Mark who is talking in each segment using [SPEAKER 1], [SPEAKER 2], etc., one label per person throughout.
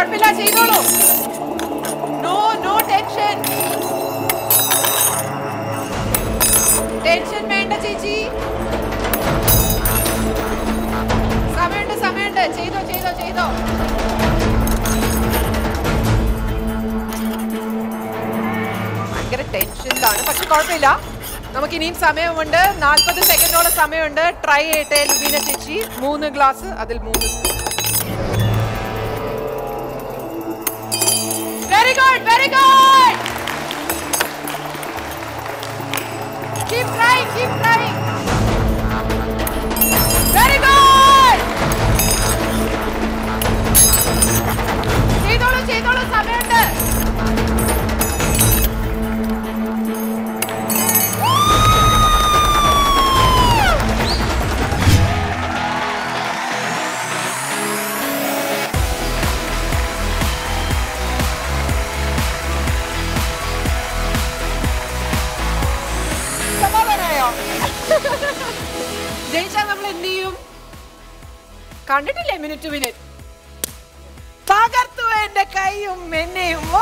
[SPEAKER 1] കുഴപ്പമില്ല ചെയ്തോളൂ no no tension tension വേണ്ട ചേച്ചി സമയമുണ്ട് സമയമുണ്ട് ചെയ്തോ ചെയ്തോ ചെയ്തോ ഭയങ്കര ടെൻഷനിലാണ് പക്ഷെ കുഴപ്പമില്ല നമുക്ക് ഇനിയും സമയമുണ്ട് നാൽപ്പത് സെക്കൻഡോളം സമയമുണ്ട് ട്രൈ ചെയ്യട്ടെ ലുബീന ചേച്ചി മൂന്ന് ഗ്ലാസ് അതിൽ മൂന്ന് very good very good keep trying keep trying very good ചെയ്തോളൂ ചെയ്തോളൂ സമയമുണ്ട് സമാധാനായോ ജയിച്ചാൽ നമ്മൾ എന്ത് ചെയ്യും കണ്ടിട്ടില്ലേ മിനിറ്റ് ടു മിനിറ്റ് തകർത്തു എന്റെ കൈയും എന്നെയും ഓ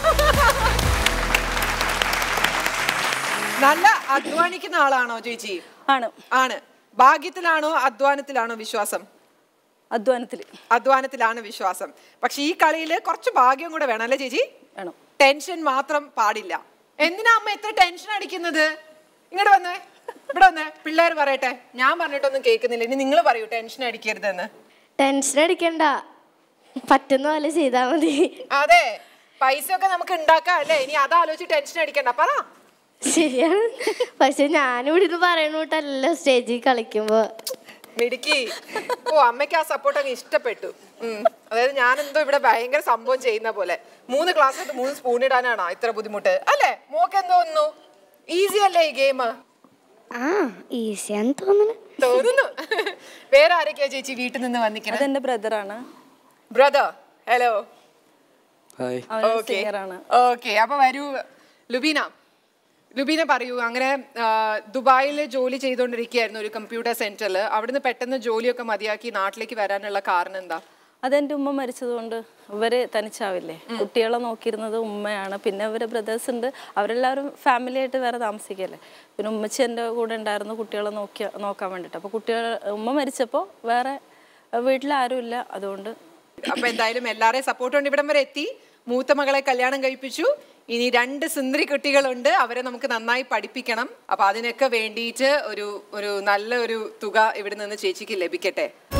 [SPEAKER 1] നല്ല അധ്വാനിക്കുന്ന ആളാണോ ചേച്ചി
[SPEAKER 2] ആണ്
[SPEAKER 1] ആണ് ഭാഗ്യത്തിലാണോ അധ്വാനത്തിലാണോ വിശ്വാസം
[SPEAKER 2] അധ്വാനത്തിൽ
[SPEAKER 1] അധ്വാനത്തിലാണ് വിശ്വാസം പക്ഷെ ഈ കളിയിൽ കുറച്ച് ഭാഗ്യം കൂടെ വേണം അല്ലേ ചേച്ചി
[SPEAKER 2] വേണം
[SPEAKER 1] ടെൻഷൻ മാത്രം പാടില്ല എന്തിനാ അമ്മ എത്ര ടെൻഷൻ അടിക്കുന്നത് ഇങ്ങോട്ട് വന്നേ ഇവിടെ വന്നേ പിള്ളേർ പറയട്ടെ ഞാൻ പറഞ്ഞിട്ടൊന്നും കേൾക്കുന്നില്ല ഇനി നിങ്ങൾ പറയൂ ടെൻഷൻ അടിക്കരുതെന്ന്
[SPEAKER 3] ടെൻഷൻ അടിക്കണ്ട പറ്റുന്ന പോലെ ചെയ്താൽ മതി
[SPEAKER 1] അതെ പൈസ ഒക്കെ നമുക്ക് ഉണ്ടാക്കാം അല്ലേ ഇനി അതാലോചിച്ച് ടെൻഷൻ അടിക്കണ്ട പറ
[SPEAKER 3] ശരിയാണ് പക്ഷെ ഞാനിവിടെ നിന്ന് പറയണോട്ടല്ല സ്റ്റേജിൽ കളിക്കുമ്പോ
[SPEAKER 1] മിടുക്കി ഓ അമ്മയ്ക്ക് ആ സപ്പോർട്ട് അങ്ങ് ഇഷ്ടപ്പെട്ടു ഉം. അതായത് ഞാൻ എന്തോ ഇവിടെ ഭയങ്കര സംഭവം ചെയ്യുന്ന പോലെ മൂന്ന് ക്ലാസ് എടുത്ത് മൂന്ന് സ്പൂൺ ഇടാനാണോ ഇത്ര ബുദ്ധിമുട്ട് അല്ലേ മോക്ക് എന്തോ തോന്നുന്നു ഈസി അല്ലേ ഈ ഗെയിം
[SPEAKER 3] ആ ഈസിയാന്ന് തോന്നുന്നു
[SPEAKER 1] തോന്നുന്നു വേറെ ആരൊക്കെയാ ചേച്ചി വീട്ടിൽ നിന്ന് വന്നിക്കുന്നത്
[SPEAKER 2] അതെന്റെ ബ്രദറാണ്
[SPEAKER 1] ബ്രദർ ഹലോ
[SPEAKER 4] ഹായ്
[SPEAKER 2] അവൻ
[SPEAKER 1] ഓക്കെ
[SPEAKER 2] സിംഗറാണ്
[SPEAKER 1] ഓക്കെ അപ്പൊ വരൂ ലുബീന ലുബീന പറയൂ അങ്ങനെ ആ, ദുബായിൽ ജോലി ചെയ്തുകൊണ്ടിരിക്കുകയായിരുന്നു ഒരു കമ്പ്യൂട്ടർ സെന്ററിൽ അവിടുന്ന് പെട്ടെന്ന് ജോലിയൊക്കെ മതിയാക്കി നാട്ടിലേക്ക് വരാനുള്ള കാരണം എന്താ
[SPEAKER 2] അതെന്റെ ഉമ്മ മരിച്ചതുകൊണ്ട് ഇവര് തനിച്ചാവില്ലേ കുട്ടികളെ നോക്കിയിരുന്നത് ഉമ്മയാണ് പിന്നെ അവരെ ബ്രദേഴ്സ് ഉണ്ട് അവരെല്ലാവരും ഫാമിലി ആയിട്ട് വേറെ താമസിക്കല്ലേ പിന്നെ ഉമ്മച്ചി എൻ്റെ കൂടെ ഉണ്ടായിരുന്നു കുട്ടികളെ നോക്കി നോക്കാൻ വേണ്ടിയിട്ട് അപ്പോൾ കുട്ടികൾ ഉമ്മ മരിച്ചപ്പോൾ വേറെ വീട്ടിൽ ആരുമില്ല അതുകൊണ്ട്
[SPEAKER 1] അപ്പൊ എന്തായാലും എല്ലാരെയും സപ്പോർട്ട് കൊണ്ട് ഇവിടം വരെ എത്തി മൂത്ത മകളെ കല്യാണം കഴിപ്പിച്ചു ഇനി രണ്ട് സുന്ദരി കുട്ടികളുണ്ട് അവരെ നമുക്ക് നന്നായി പഠിപ്പിക്കണം അപ്പൊ അതിനൊക്കെ വേണ്ടിയിട്ട് ഒരു ഒരു നല്ല ഒരു തുക ഇവിടെ നിന്ന് ചേച്ചിക്ക് ലഭിക്കട്ടെ